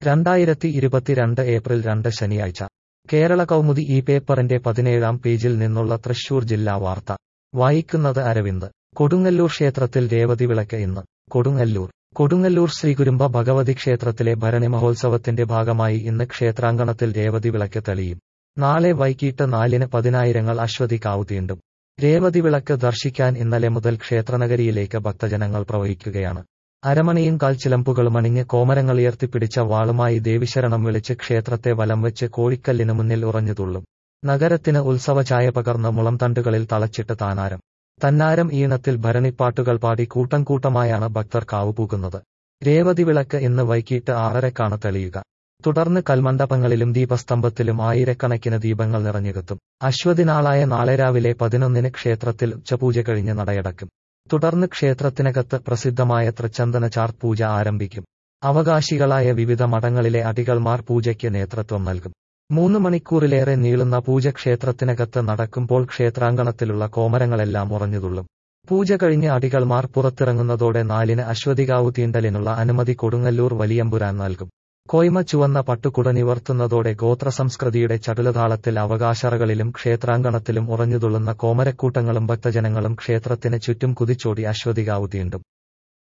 രണ്ടായിരത്തി ഇരുപത്തിരണ്ട് ഏപ്രിൽ രണ്ട് ശനിയാഴ്ച കേരള കൗമുദി ഈ പേപ്പറിന്റെ പതിനേഴാം പേജിൽ നിന്നുള്ള തൃശൂർ ജില്ലാ വാർത്ത വായിക്കുന്നത് അരവിന്ദ് കൊടുങ്ങല്ലൂർ ക്ഷേത്രത്തിൽ രേവതി വിളക്ക് ഇന്ന് കൊടുങ്ങല്ലൂർ കൊടുങ്ങല്ലൂർ ശ്രീകുരുമ്പ ഭഗവതി ക്ഷേത്രത്തിലെ ഭരണി മഹോത്സവത്തിന്റെ ഭാഗമായി ഇന്ന് ക്ഷേത്രാങ്കണത്തിൽ രേവതി വിളക്ക് തെളിയും നാളെ വൈകിട്ട് നാലിന് പതിനായിരങ്ങൾ അശ്വതി കാവ് തീണ്ടും രേവതി വിളക്ക് ദർശിക്കാൻ ഇന്നലെ മുതൽ ക്ഷേത്രനഗരിയിലേക്ക് ഭക്തജനങ്ങൾ പ്രവഹിക്കുകയാണ് അരമണിയും കാൽച്ചിലമ്പുകളും അണിഞ്ഞ് കോമരങ്ങൾ ഉയർത്തിപ്പിടിച്ച വാളുമായി ദേവിശരണം വിളിച്ച് ക്ഷേത്രത്തെ വലം വെച്ച് കോഴിക്കല്ലിനു മുന്നിൽ ഉറഞ്ഞുതുള്ളും നഗരത്തിന് ഉത്സവ ചായ പകർന്ന മുളംതണ്ടുകളിൽ തളച്ചിട്ട് താനാരം തന്നാരം ഈണത്തിൽ ഭരണിപ്പാട്ടുകൾ പാടി കൂട്ടം കൂട്ടമായാണ് ഭക്തർ കാവുപൂകുന്നത് രേവതി വിളക്ക് ഇന്ന് വൈകിട്ട് ആറരക്കാണ് തെളിയുക തുടർന്ന് കൽമണ്ഡപങ്ങളിലും ദീപസ്തംഭത്തിലും ആയിരക്കണക്കിന് ദീപങ്ങൾ നിറഞ്ഞുകെത്തും അശ്വതി നാളായ നാളെ രാവിലെ പതിനൊന്നിന് ക്ഷേത്രത്തിൽ ഉച്ചപൂജ കഴിഞ്ഞ് നടയടക്കും തുടർന്ന് ക്ഷേത്രത്തിനകത്ത് പ്രസിദ്ധമായ തൃച്ചന്ദന ചാർത്ത് പൂജ ആരംഭിക്കും അവകാശികളായ വിവിധ മഠങ്ങളിലെ അടികൾമാർ പൂജയ്ക്ക് നേതൃത്വം നൽകും മൂന്ന് മണിക്കൂറിലേറെ നീളുന്ന പൂജ ക്ഷേത്രത്തിനകത്ത് നടക്കുമ്പോൾ ക്ഷേത്രാങ്കണത്തിലുള്ള കോമരങ്ങളെല്ലാം ഉറഞ്ഞുതുള്ളും പൂജ കഴിഞ്ഞ് അടികൾമാർ പുറത്തിറങ്ങുന്നതോടെ നാലിന് അശ്വതികാവു തീണ്ടലിനുള്ള അനുമതി കൊടുങ്ങല്ലൂർ വലിയമ്പുരാൻ നൽകും കോയ്മ ചുവന്ന പട്ടുകുട നിവർത്തുന്നതോടെ ഗോത്രസംസ്കൃതിയുടെ ചടുലതാളത്തിൽ അവകാശറകളിലും ക്ഷേത്രാങ്കണത്തിലും ഉറഞ്ഞുതുള്ളുന്ന കോമരക്കൂട്ടങ്ങളും ഭക്തജനങ്ങളും ക്ഷേത്രത്തിന് ചുറ്റും കുതിച്ചോടി അശ്വതികാവു തീണ്ടും